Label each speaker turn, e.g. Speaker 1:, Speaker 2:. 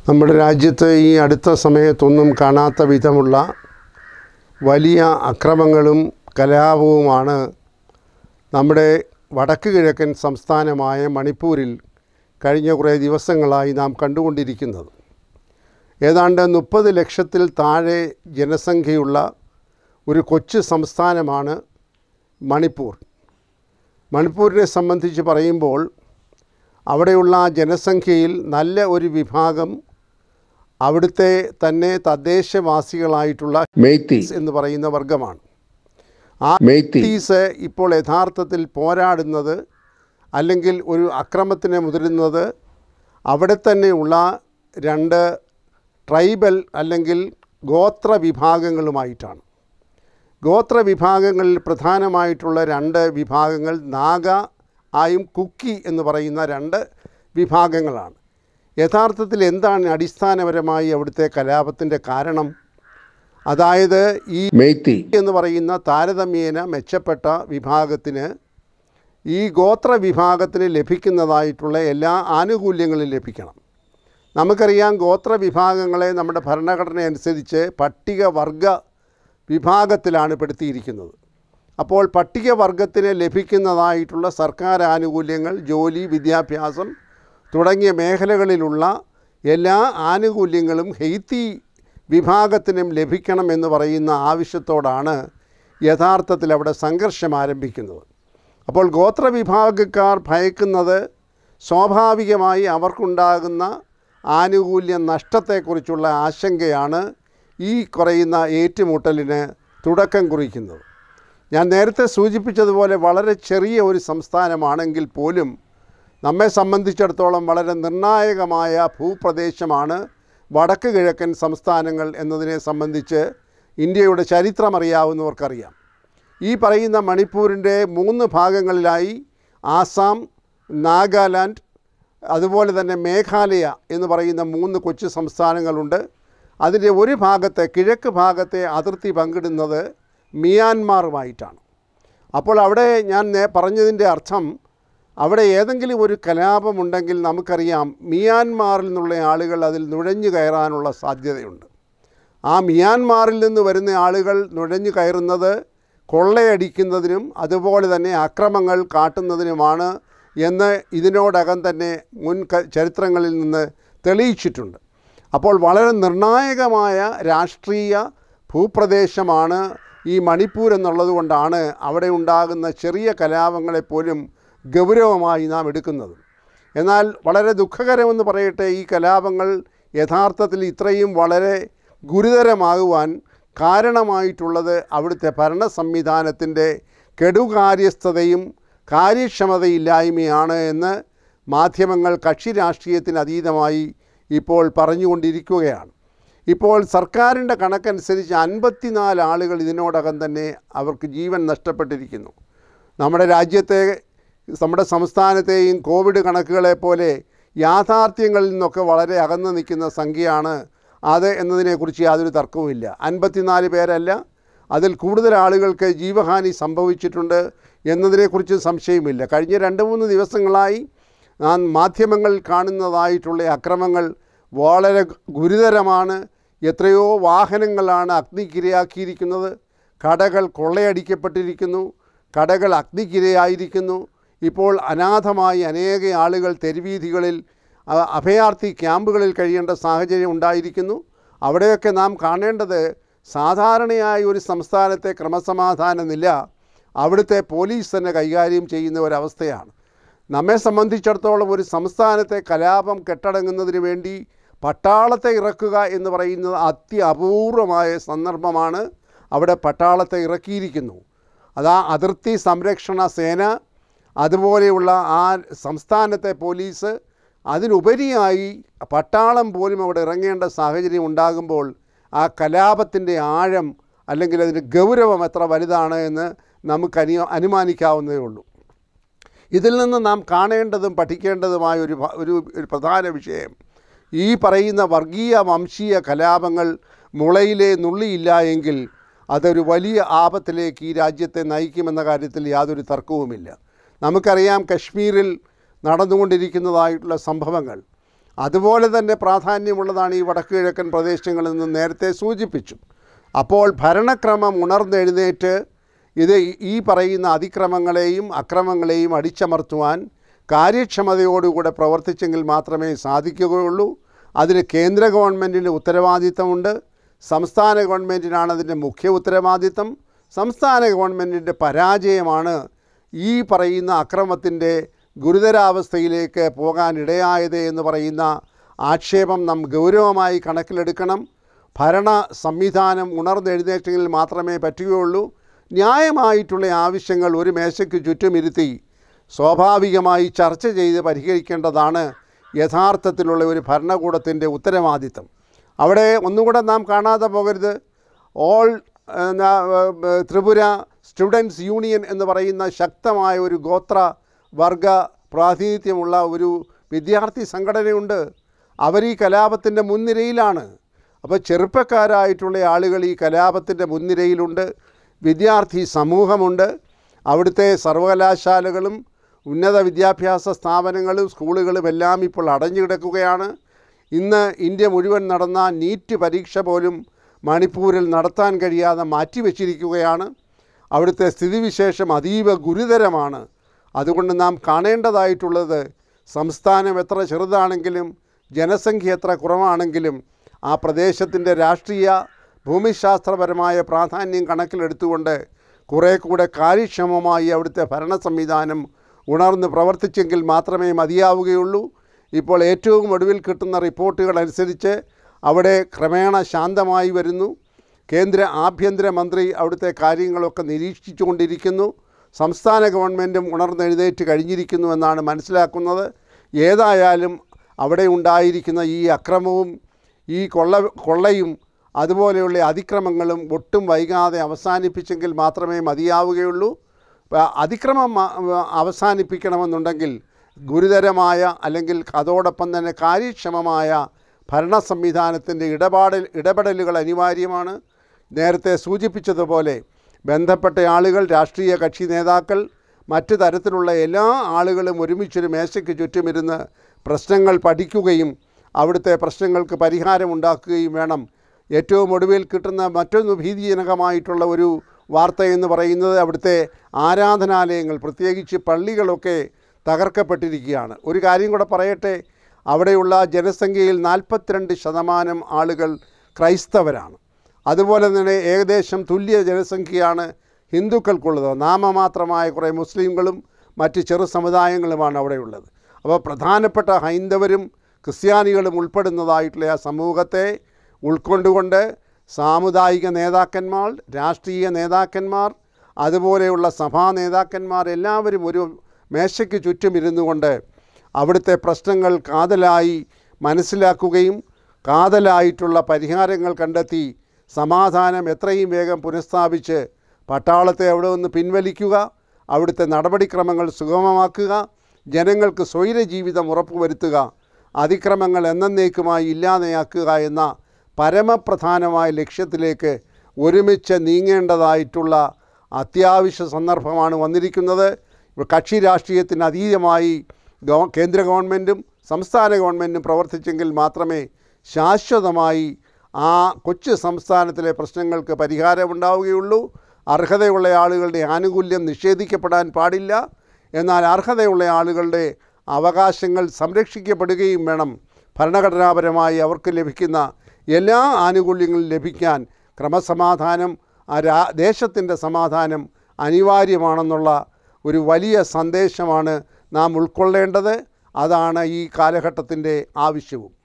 Speaker 1: നമ്മുടെ രാജ്യത്ത് ഈ അടുത്ത സമയത്തൊന്നും കാണാത്ത വിധമുള്ള വലിയ അക്രമങ്ങളും കലാപവുമാണ് നമ്മുടെ വടക്ക് കിഴക്കൻ സംസ്ഥാനമായ മണിപ്പൂരിൽ കഴിഞ്ഞ കുറേ ദിവസങ്ങളായി നാം കണ്ടുകൊണ്ടിരിക്കുന്നത് ഏതാണ്ട് മുപ്പത് ലക്ഷത്തിൽ താഴെ ജനസംഖ്യയുള്ള ഒരു കൊച്ചു സംസ്ഥാനമാണ് മണിപ്പൂർ മണിപ്പൂരിനെ സംബന്ധിച്ച് പറയുമ്പോൾ അവിടെയുള്ള ജനസംഖ്യയിൽ നല്ല ഒരു വിഭാഗം അവിടുത്തെ തന്നെ തദ്ദേശവാസികളായിട്ടുള്ള
Speaker 2: മെയ്ത്തി
Speaker 1: എന്ന് പറയുന്ന വർഗമാണ് ആ
Speaker 2: മെയ്ത്തി
Speaker 1: മെയ്ത്തീസ് ഇപ്പോൾ യഥാർത്ഥത്തിൽ പോരാടുന്നത് അല്ലെങ്കിൽ ഒരു അക്രമത്തിന് മുതിരുന്നത് അവിടെ തന്നെയുള്ള രണ്ട് ട്രൈബൽ അല്ലെങ്കിൽ ഗോത്ര വിഭാഗങ്ങളുമായിട്ടാണ് ഗോത്ര വിഭാഗങ്ങളിൽ പ്രധാനമായിട്ടുള്ള രണ്ട് വിഭാഗങ്ങൾ നാഗ ആയും കുക്കി എന്ന് പറയുന്ന രണ്ട് വിഭാഗങ്ങളാണ് യഥാർത്ഥത്തിൽ എന്താണ് അടിസ്ഥാനപരമായി അവിടുത്തെ കലാപത്തിൻ്റെ കാരണം അതായത് ഈ
Speaker 2: മെയ്ത്തി
Speaker 1: എന്ന് പറയുന്ന താരതമ്യേന മെച്ചപ്പെട്ട വിഭാഗത്തിന് ഈ ഗോത്ര വിഭാഗത്തിന് ലഭിക്കുന്നതായിട്ടുള്ള എല്ലാ ആനുകൂല്യങ്ങളും ലഭിക്കണം നമുക്കറിയാം ഗോത്ര വിഭാഗങ്ങളെ നമ്മുടെ ഭരണഘടന അനുസരിച്ച് പട്ടികവർഗ വിഭാഗത്തിലാണ് പെടുത്തിയിരിക്കുന്നത് അപ്പോൾ പട്ടികവർഗത്തിന് ലഭിക്കുന്നതായിട്ടുള്ള സർക്കാർ ആനുകൂല്യങ്ങൾ ജോലി വിദ്യാഭ്യാസം തുടങ്ങിയ മേഖലകളിലുള്ള എല്ലാ ആനുകൂല്യങ്ങളും ഹെയ്ത്തി വിഭാഗത്തിനും ലഭിക്കണം എന്ന് പറയുന്ന ആവശ്യത്തോടാണ് യഥാർത്ഥത്തിൽ അവിടെ സംഘർഷം ആരംഭിക്കുന്നത് അപ്പോൾ ഗോത്രവിഭാഗക്കാർ ഭയക്കുന്നത് സ്വാഭാവികമായി അവർക്കുണ്ടാകുന്ന ആനുകൂല്യ നഷ്ടത്തെക്കുറിച്ചുള്ള ആശങ്കയാണ് ഈ കുറയുന്ന ഏറ്റുമുട്ടലിന് തുടക്കം കുറിക്കുന്നത് ഞാൻ നേരത്തെ സൂചിപ്പിച്ചതുപോലെ വളരെ ചെറിയ ഒരു സംസ്ഥാനമാണെങ്കിൽ പോലും നമ്മെ സംബന്ധിച്ചിടത്തോളം വളരെ നിർണായകമായ ഭൂപ്രദേശമാണ് വടക്ക് കിഴക്കൻ സംസ്ഥാനങ്ങൾ എന്നതിനെ സംബന്ധിച്ച് ഇന്ത്യയുടെ ചരിത്രം അറിയാവുന്നവർക്കറിയാം ഈ പറയുന്ന മണിപ്പൂരിൻ്റെ മൂന്ന് ഭാഗങ്ങളിലായി ആസാം നാഗാലാൻഡ് അതുപോലെ തന്നെ മേഘാലയ എന്ന് പറയുന്ന മൂന്ന് കൊച്ചു സംസ്ഥാനങ്ങളുണ്ട് അതിൻ്റെ ഒരു ഭാഗത്തെ കിഴക്ക് ഭാഗത്തെ അതിർത്തി പങ്കിടുന്നത് മിയാൻമാറുമായിട്ടാണ് അപ്പോൾ അവിടെ ഞാൻ നേ പറഞ്ഞതിൻ്റെ അർത്ഥം അവിടെ ഏതെങ്കിലും ഒരു കലാപമുണ്ടെങ്കിൽ നമുക്കറിയാം മിയാൻമാറിൽ നിന്നുള്ള ആളുകൾ അതിൽ നുഴഞ്ഞു കയറാനുള്ള സാധ്യതയുണ്ട് ആ മിയാൻമാറിൽ നിന്ന് വരുന്ന ആളുകൾ നുഴഞ്ഞു കയറുന്നത് കൊള്ളയടിക്കുന്നതിനും അതുപോലെ തന്നെ അക്രമങ്ങൾ കാട്ടുന്നതിനുമാണ് എന്ന് ഇതിനോടകം തന്നെ മുൻ ക- ചരിത്രങ്ങളിൽ നിന്ന് തെളിയിച്ചിട്ടുണ്ട് അപ്പോൾ വളരെ നിർണായകമായ രാഷ്ട്രീയ ഭൂപ്രദേശമാണ് ഈ മണിപ്പൂർ എന്നുള്ളത് കൊണ്ടാണ് അവിടെ ഉണ്ടാകുന്ന ചെറിയ കലാപങ്ങളെപ്പോലും ഗൗരവമായി നാം എടുക്കുന്നത് എന്നാൽ വളരെ ദുഃഖകരമെന്ന് പറയട്ടെ ഈ കലാപങ്ങൾ യഥാർത്ഥത്തിൽ ഇത്രയും വളരെ ഗുരുതരമാകുവാൻ കാരണമായിട്ടുള്ളത് അവിടുത്തെ ഭരണ സംവിധാനത്തിൻ്റെ കെടുകാര്യസ്ഥതയും കാര്യക്ഷമതയില്ലായ്മയാണ് എന്ന് മാധ്യമങ്ങൾ കക്ഷി രാഷ്ട്രീയത്തിന് അതീതമായി ഇപ്പോൾ പറഞ്ഞുകൊണ്ടിരിക്കുകയാണ് ഇപ്പോൾ സർക്കാരിൻ്റെ കണക്കനുസരിച്ച് അൻപത്തിനാല് ആളുകൾ ഇതിനോടകം തന്നെ അവർക്ക് ജീവൻ നഷ്ടപ്പെട്ടിരിക്കുന്നു നമ്മുടെ രാജ്യത്തെ നമ്മുടെ സംസ്ഥാനത്തെയും കോവിഡ് കണക്കുകളെ പോലെ യാഥാർത്ഥ്യങ്ങളിൽ നിന്നൊക്കെ വളരെ അകന്നു നിൽക്കുന്ന സംഖ്യയാണ് അത് എന്നതിനെക്കുറിച്ച് യാതൊരു തർക്കവുമില്ല അൻപത്തിനാല് പേരല്ല അതിൽ കൂടുതൽ ആളുകൾക്ക് ജീവഹാനി സംഭവിച്ചിട്ടുണ്ട് എന്നതിനെക്കുറിച്ച് സംശയമില്ല കഴിഞ്ഞ രണ്ട് മൂന്ന് ദിവസങ്ങളായി നാം മാധ്യമങ്ങളിൽ കാണുന്നതായിട്ടുള്ള അക്രമങ്ങൾ വളരെ ഗുരുതരമാണ് എത്രയോ വാഹനങ്ങളാണ് അഗ്നിക്കിരയാക്കിയിരിക്കുന്നത് കടകൾ കൊള്ളയടിക്കപ്പെട്ടിരിക്കുന്നു കടകൾ അഗ്നിക്കിരയായിരിക്കുന്നു ഇപ്പോൾ അനാഥമായി അനേക ആളുകൾ തെരുവീഥികളിൽ അ- അഭയാർത്ഥി ക്യാമ്പുകളിൽ കഴിയേണ്ട സാഹചര്യം ഉണ്ടായിരിക്കുന്നു അവിടെയൊക്കെ നാം കാണേണ്ടത് സാധാരണയായ ഒരു സംസ്ഥാനത്തെ ക്രമസമാധാന നില അവിടുത്തെ പോലീസ് തന്നെ കൈകാര്യം ചെയ്യുന്ന ഒരവസ്ഥയാണ് നമ്മെ സംബന്ധിച്ചിടത്തോളം ഒരു സംസ്ഥാനത്തെ കലാപം കെട്ടടങ്ങുന്നതിന് വേണ്ടി പട്ടാളത്തെ ഇറക്കുക എന്ന് പറയുന്നത് അത്യ അപൂർവമായ സന്ദർഭമാണ് അവിടെ പട്ടാളത്തെ ഇറക്കിയിരിക്കുന്നു അതാ അതിർത്തി സംരക്ഷണ സേന അതുപോലെയുള്ള ആ സംസ്ഥാനത്തെ പോലീസ് അതിനുപരിയായി പട്ടാളം പോലും അവിടെ ഇറങ്ങേണ്ട സാഹചര്യം ഉണ്ടാകുമ്പോൾ ആ കലാപത്തിൻ്റെ ആഴം അല്ലെങ്കിൽ അതിൻ്റെ ഗൗരവം എത്ര വലുതാണ് എന്ന് നമുക്ക് അനു അനുമാനിക്കാവുന്നതേ ഉള്ളൂ ഇതിൽ നിന്ന് നാം കാണേണ്ടതും പഠിക്കേണ്ടതുമായ ഒരു ഭ- ഒരു ഒരു പ്രധാന വിഷയം ഈ പറയുന്ന വർഗീയ വംശീയ കലാപങ്ങൾ മുളയിലെ നുള്ളിയില്ല എങ്കിൽ അതൊരു വലിയ ആപത്തിലേക്ക് ഈ രാജ്യത്തെ നയിക്കുമെന്ന കാര്യത്തിൽ യാതൊരു തർക്കവുമില്ല നമുക്കറിയാം കശ്മീരിൽ നടന്നുകൊണ്ടിരിക്കുന്നതായിട്ടുള്ള സംഭവങ്ങൾ അതുപോലെ തന്നെ പ്രാധാന്യമുള്ളതാണ് ഈ വടക്ക് കിഴക്കൻ പ്രദേശങ്ങളിൽ നിന്ന് നേരത്തെ സൂചിപ്പിച്ചു അപ്പോൾ ഭരണക്രമം ഉണർന്നെഴുന്നേറ്റ് ഇത് ഈ പറയുന്ന അതിക്രമങ്ങളെയും അക്രമങ്ങളെയും അടിച്ചമർത്തുവാൻ കാര്യക്ഷമതയോടുകൂടെ പ്രവർത്തിച്ചെങ്കിൽ മാത്രമേ സാധിക്കുകയുള്ളൂ അതിന് കേന്ദ്ര ഗവൺമെൻറ്റിന് ഉത്തരവാദിത്തമുണ്ട് സംസ്ഥാന ഗവൺമെൻറ്റിനാണ് അതിൻ്റെ മുഖ്യ ഉത്തരവാദിത്തം സംസ്ഥാന ഗവൺമെൻറ്റിൻ്റെ പരാജയമാണ് ഈ പറയുന്ന അക്രമത്തിൻ്റെ ഗുരുതരാവസ്ഥയിലേക്ക് പോകാനിടയായത് എന്ന് പറയുന്ന ആക്ഷേപം നാം ഗൗരവമായി കണക്കിലെടുക്കണം ഭരണ സംവിധാനം ഉണർന്നെഴുന്നേറ്റെങ്കിൽ മാത്രമേ പറ്റുകയുള്ളൂ ന്യായമായിട്ടുള്ള ആവശ്യങ്ങൾ ഒരു മേശയ്ക്ക് ചുറ്റുമിരുത്തി സ്വാഭാവികമായി ചർച്ച ചെയ്ത് പരിഹരിക്കേണ്ടതാണ് യഥാർത്ഥത്തിലുള്ള ഒരു ഭരണകൂടത്തിൻ്റെ ഉത്തരവാദിത്തം അവിടെ ഒന്നുകൂടെ നാം കാണാതെ പോകരുത് ഓൾ എന്നാ, ഏർ, ത്രിപുര സ്റ്റുഡൻസ് യൂണിയൻ എന്ന് പറയുന്ന ശക്തമായ ഒരു ഗോത്ര വർഗ പ്രാതിനിധ്യമുള്ള ഒരു വിദ്യാർത്ഥി സംഘടനയുണ്ട് അവർ ഈ കലാപത്തിൻ്റെ മുൻനിരയിലാണ് അപ്പോൾ ചെറുപ്പക്കാരായിട്ടുള്ള ആളുകൾ ഈ കലാപത്തിൻ്റെ മുൻനിരയിലുണ്ട് വിദ്യാർത്ഥി സമൂഹമുണ്ട് അവിടുത്തെ സർവകലാശാലകളും ഉന്നത വിദ്യാഭ്യാസ സ്ഥാപനങ്ങളും സ്കൂളുകളും എല്ലാം ഇപ്പോൾ അടഞ്ഞു കിടക്കുകയാണ് ഇന്ന് ഇന്ത്യ മുഴുവൻ നടന്ന നീറ്റ് പരീക്ഷ പോലും മണിപ്പൂരിൽ നടത്താൻ കഴിയാതെ മാറ്റിവെച്ചിരിക്കുകയാണ് അവിടുത്തെ സ്ഥിതിവിശേഷം അതീവ ഗുരുതരമാണ് അതുകൊണ്ട് നാം കാണേണ്ടതായിട്ടുള്ളത് സംസ്ഥാനം എത്ര ചെറുതാണെങ്കിലും ജനസംഖ്യ എത്ര കുറവാണെങ്കിലും ആ പ്രദേശത്തിൻ്റെ രാഷ്ട്രീയ ഭൂമിശാസ്ത്രപരമായ പ്രാധാന്യം കണക്കിലെടുത്തുകൊണ്ട് കുറേ കൂടെ കാര്യക്ഷമമായി അവിടുത്തെ ഭരണ സംവിധാനം ഉണർന്ന് പ്രവർത്തിച്ചെങ്കിൽ മാത്രമേ മതിയാവുകയുള്ളൂ ഇപ്പോൾ ഏറ്റവും ഒടുവിൽ കിട്ടുന്ന റിപ്പോർട്ടുകൾ അനുസരിച്ച് അവിടെ ക്രമേണ ശാന്തമായി വരുന്നു കേന്ദ്ര ആഭ്യന്തരമന്ത്രി അവിടുത്തെ കാര്യങ്ങളൊക്കെ നിരീക്ഷിച്ചുകൊണ്ടിരിക്കുന്നു സംസ്ഥാന ഗവൺമെൻറ്റും ഉണർന്നെഴുന്നേറ്റ് കഴിഞ്ഞിരിക്കുന്നു എന്നാണ് മനസ്സിലാക്കുന്നത് ഏതായാലും അവിടെ ഉണ്ടായിരിക്കുന്ന ഈ അക്രമവും ഈ കൊള്ള കൊള്ളയും അതുപോലെയുള്ള അതിക്രമങ്ങളും ഒട്ടും വൈകാതെ അവസാനിപ്പിച്ചെങ്കിൽ മാത്രമേ മതിയാവുകയുള്ളൂ പ- അതിക്രമം മ- അവസാനിപ്പിക്കണമെന്നുണ്ടെങ്കിൽ ഗുരുതരമായ അല്ലെങ്കിൽ അതോടൊപ്പം തന്നെ കാര്യക്ഷമമായ ഭരണ സംവിധാനത്തിൻ്റെ ഇടപാടൽ ഇടപെടലുകൾ അനിവാര്യമാണ് നേരത്തെ സൂചിപ്പിച്ചതുപോലെ ബന്ധപ്പെട്ട ആളുകൾ രാഷ്ട്രീയ കക്ഷി നേതാക്കൾ മറ്റു തരത്തിലുള്ള എല്ലാ ആളുകളും ഒരുമിച്ചൊരു മേശയ്ക്ക് ചുറ്റുമിരുന്ന് പ്രശ്നങ്ങൾ പഠിക്കുകയും അവിടുത്തെ പ്രശ്നങ്ങൾക്ക് പരിഹാരമുണ്ടാക്കുകയും വേണം ഏറ്റവും ഒടുവിൽ കിട്ടുന്ന മറ്റൊന്ന് ഭീതിജനകമായിട്ടുള്ള ഒരു വാർത്ത എന്ന് പറയുന്നത് അവിടുത്തെ ആരാധനാലയങ്ങൾ പ്രത്യേകിച്ച് പള്ളികളൊക്കെ തകർക്കപ്പെട്ടിരിക്കുകയാണ് ഒരു കാര്യം കൂടെ പറയട്ടെ അവിടെയുള്ള ജനസംഖ്യയിൽ നാൽപ്പത്തിരണ്ട് ശതമാനം ആളുകൾ ക്രൈസ്തവരാണ് അതുപോലെ തന്നെ ഏകദേശം തുല്യ ജനസംഖ്യയാണ് ഹിന്ദുക്കൾക്കുള്ളത് നാമമാത്രമായ കുറേ മുസ്ലിങ്ങളും മറ്റ് ചെറു സമുദായങ്ങളുമാണ് അവിടെയുള്ളത് അപ്പോൾ പ്രധാനപ്പെട്ട ഹൈന്ദവരും ക്രിസ്ത്യാനികളും ഉൾപ്പെടുന്നതായിട്ടുള്ള ആ സമൂഹത്തെ ഉൾക്കൊണ്ടുകൊണ്ട് സാമുദായിക നേതാക്കന്മാർ രാഷ്ട്രീയ നേതാക്കന്മാർ അതുപോലെയുള്ള സഭാ നേതാക്കന്മാർ എല്ലാവരും ഒരു മേശയ്ക്ക് ചുറ്റും ഇരുന്നു കൊണ്ട് അവിടുത്തെ പ്രശ്നങ്ങൾ കാതലായി മനസ്സിലാക്കുകയും കാതലായിട്ടുള്ള പരിഹാരങ്ങൾ കണ്ടെത്തി സമാധാനം എത്രയും വേഗം പുനഃസ്ഥാപിച്ച് പട്ടാളത്തെ അവിടെ നിന്ന് പിൻവലിക്കുക അവിടുത്തെ നടപടിക്രമങ്ങൾ സുഗമമാക്കുക ജനങ്ങൾക്ക് സ്വൈര ജീവിതം ഉറപ്പുവരുത്തുക അതിക്രമങ്ങൾ എന്നേക്കുമായി ഇല്ലാതെയാക്കുക എന്ന പരമപ്രധാനമായ ലക്ഷ്യത്തിലേക്ക് ഒരുമിച്ച് നീങ്ങേണ്ടതായിട്ടുള്ള അത്യാവശ്യ സന്ദർഭമാണ് വന്നിരിക്കുന്നത് കക്ഷി രാഷ്ട്രീയത്തിന് അതീതമായി ഗവ കേന്ദ്ര ഗവൺമെൻറ്റും സംസ്ഥാന ഗവൺമെൻറ്റും പ്രവർത്തിച്ചെങ്കിൽ മാത്രമേ ശാശ്വതമായി ആ കൊച്ചു സംസ്ഥാനത്തിലെ പ്രശ്നങ്ങൾക്ക് പരിഹാരമുണ്ടാവുകയുള്ളൂ അർഹതയുള്ള ആളുകളുടെ ആനുകൂല്യം നിഷേധിക്കപ്പെടാൻ പാടില്ല എന്നാൽ അർഹതയുള്ള ആളുകളുടെ അവകാശങ്ങൾ സംരക്ഷിക്കപ്പെടുകയും വേണം ഭരണഘടനാപരമായി അവർക്ക് ലഭിക്കുന്ന എല്ലാ ആനുകൂല്യങ്ങളും ലഭിക്കാൻ ക്രമസമാധാനം ആ രാ ദേശത്തിൻ്റെ സമാധാനം അനിവാര്യമാണെന്നുള്ള ഒരു വലിയ സന്ദേശമാണ് നാം ഉൾക്കൊള്ളേണ്ടത് അതാണ് ഈ കാലഘട്ടത്തിൻ്റെ ആവശ്യവും